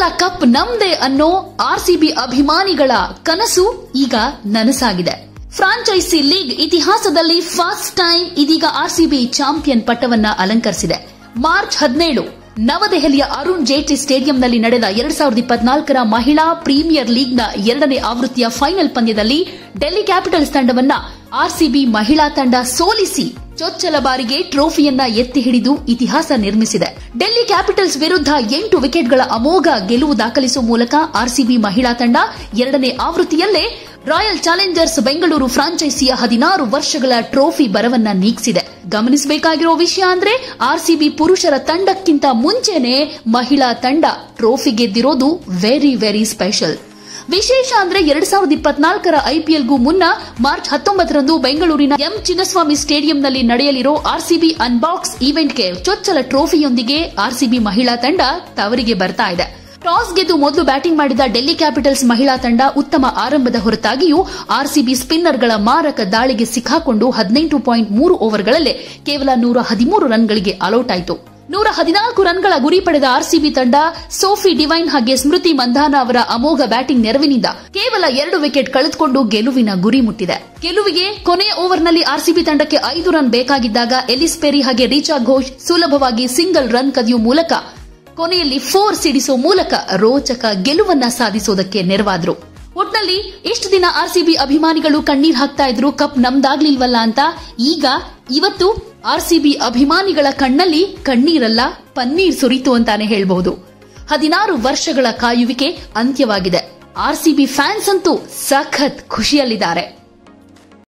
ಸಲ ಕಪ್ ನಮ್ದೆ ಅನ್ನೋ ಆರ್ಸಿಬಿ ಅಭಿಮಾನಿಗಳ ಕನಸು ಈಗ ನನಸಾಗಿದೆ ಫ್ರಾಂಚೈಸಿ ಲೀಗ್ ಇತಿಹಾಸದಲ್ಲಿ ಫಸ್ಟ್ ಟೈಮ್ ಇದೀಗ ಆರ್ಸಿಬಿ ಚಾಂಪಿಯನ್ ಪಟ್ಟವನ್ನ ಅಲಂಕರಿಸಿದೆ ಮಾರ್ಚ್ ಹದಿನೇಳು ನವದೆಹಲಿಯ ಅರುಣ್ ಜೇಟ್ಲಿ ಸ್ಟೇಡಿಯಂನಲ್ಲಿ ನಡೆದ ಎರಡ್ ಸಾವಿರದ ಇಪ್ಪತ್ನಾಲ್ಕರ ಮಹಿಳಾ ಪ್ರೀಮಿಯರ್ ಲೀಗ್ನ ಎರಡನೇ ಆವೃತ್ತಿಯ ಫೈನಲ್ ಪಂದ್ಯದಲ್ಲಿ ಡೆಲ್ಲಿ ಕ್ಯಾಪಿಟಲ್ಸ್ ತಂಡವನ್ನ ಆರ್ಸಿಬಿ ಮಹಿಳಾ ತಂಡ ಸೋಲಿಸಿ ಚೊಚ್ಚಲ ಬಾರಿಗೆ ಟ್ರೋಫಿಯನ್ನ ಎತ್ತಿ ಹಿಡಿದು ಇತಿಹಾಸ ನಿರ್ಮಿಸಿದೆ ಡೆಲ್ಲಿ ಕ್ಯಾಪಿಟಲ್ಸ್ ವಿರುದ್ಧ ಎಂಟು ವಿಕೆಟ್ಗಳ ಅಮೋಘ ಗೆಲುವು ದಾಖಲಿಸುವ ಮೂಲಕ ಆರ್ಸಿಬಿ ಮಹಿಳಾ ತಂಡ ಎರಡನೇ ಆವೃತ್ತಿಯಲ್ಲೇ ರಾಯಲ್ ಚಾಲೆಂಜರ್ಸ್ ಬೆಂಗಳೂರು ಫ್ರಾಂಚೈಸಿಯ ಹದಿನಾರು ವರ್ಷಗಳ ಟ್ರೋಫಿ ಬರವನ್ನ ನೀಗಿಸಿದೆ ಗಮನಿಸಬೇಕಾಗಿರೋ ವಿಷಯ ಅಂದ್ರೆ ಆರ್ಸಿಬಿ ಪುರುಷರ ತಂಡಕ್ಕಿಂತ ಮುಂಚೆನೆ ಮಹಿಳಾ ತಂಡ ಟ್ರೋಫಿ ಗೆದ್ದಿರೋದು ವೆರಿ ವೆರಿ ಸ್ಪೆಷಲ್ ವಿಶೇಷ ಅಂದ್ರೆ ಎರಡ್ ಸಾವಿರದ ಇಪ್ಪತ್ನಾಲ್ಕರ ಐಪಿಎಲ್ಗೂ ಮುನ್ನ ಮಾರ್ಚ್ ಹತ್ತೊಂಬತ್ತರಂದು ಬೆಂಗಳೂರಿನ ಎಂ ಚಿನ್ನಸ್ವಾಮಿ ಸ್ಟೇಡಿಯಂನಲ್ಲಿ ನಡೆಯಲಿರೋ ಆರ್ಸಿಬಿ ಅನ್ಬಾಕ್ಸ್ ಈವೆಂಟ್ಗೆ ಚೊಚ್ಚಲ ಟ್ರೋಫಿಯೊಂದಿಗೆ ಆರ್ಸಿಬಿ ಮಹಿಳಾ ತಂಡ ತವರಿಗೆ ಬರ್ತಾ ಇದೆ ಟಾಸ್ ಗೆದ್ದು ಮೊದಲು ಬ್ಯಾಟಿಂಗ್ ಮಾಡಿದ ಡೆಲ್ಲಿ ಕ್ಯಾಪಿಟಲ್ಸ್ ಮಹಿಳಾ ತಂಡ ಉತ್ತಮ ಆರಂಭದ ಹೊರತಾಗಿಯೂ ಆರ್ಸಿಬಿ ಸ್ಪಿನ್ನರ್ಗಳ ಮಾರಕ ದಾಳಿಗೆ ಸಿಕ್ಕಾಕೊಂಡು ಹದಿನೆಂಟು ಪಾಯಿಂಟ್ ಮೂರು ಓವರ್ಗಳಲ್ಲೇ ಕೇವಲ ನೂರ ಹದಿಮೂರು ರನ್ಗಳಿಗೆ ಅಲೌಟ್ ಆಯಿತು ನೂರ ಹದಿನಾಲ್ಕು ರನ್ಗಳ ಗುರಿ ಪಡೆದ ಆರ್ಸಿಬಿ ತಂಡ ಸೋಫಿ ಡಿವೈನ್ ಹಾಗೆ ಸ್ಮೃತಿ ಮಂಧಾನ ಅವರ ಅಮೋಘ ಬ್ಯಾಟಿಂಗ್ ನೆರವಿನಿಂದ ಕೇವಲ ಎರಡು ವಿಕೆಟ್ ಕಳೆದುಕೊಂಡು ಗೆಲುವಿನ ಗುರಿ ಮುಟ್ಟಿದೆ ಗೆಲುವಿಗೆ ಕೊನೆಯ ಓವರ್ನಲ್ಲಿ ಆರ್ಸಿಬಿ ತಂಡಕ್ಕೆ ಐದು ರನ್ ಬೇಕಾಗಿದ್ದಾಗ ಎಲಿಸ್ ಪೆರಿ ಹಾಗೆ ರೀಚಾ ಘೋಷ್ ಸುಲಭವಾಗಿ ಸಿಂಗಲ್ ರನ್ ಕದಿಯುವ ಮೂಲಕ ಕೊನೆಯಲ್ಲಿ ಫೋರ್ ಸಿಡಿಸುವ ಮೂಲಕ ರೋಚಕ ಗೆಲುವನ್ನ ಸಾಧಿಸೋದಕ್ಕೆ ನೆರವಾದ್ರು ಒಟ್ನಲ್ಲಿ ಇಷ್ಟು ದಿನ ಆರ್ಸಿಬಿ ಅಭಿಮಾನಿಗಳು ಕಣ್ಣೀರ್ ಹಾಕ್ತಾ ಇದ್ರು ಕಪ್ ನಮ್ದಾಗ್ಲಿಲ್ವಲ್ಲ ಅಂತ ಈಗ ಇವತ್ತು ಆರ್ಸಿಬಿ ಅಭಿಮಾನಿಗಳ ಕಣ್ಣಲ್ಲಿ ಕಣ್ಣೀರಲ್ಲ ಪನ್ನೀರ್ ಸುರಿತು ಅಂತಾನೆ ಹೇಳ್ಬಹುದು ಹದಿನಾರು ವರ್ಷಗಳ ಕಾಯುವಿಕೆ ಅಂತ್ಯವಾಗಿದೆ ಆರ್ಸಿಬಿ ಫ್ಯಾನ್ಸ್ ಅಂತೂ ಸಖತ್ ಖುಷಿಯಲ್ಲಿದ್ದಾರೆ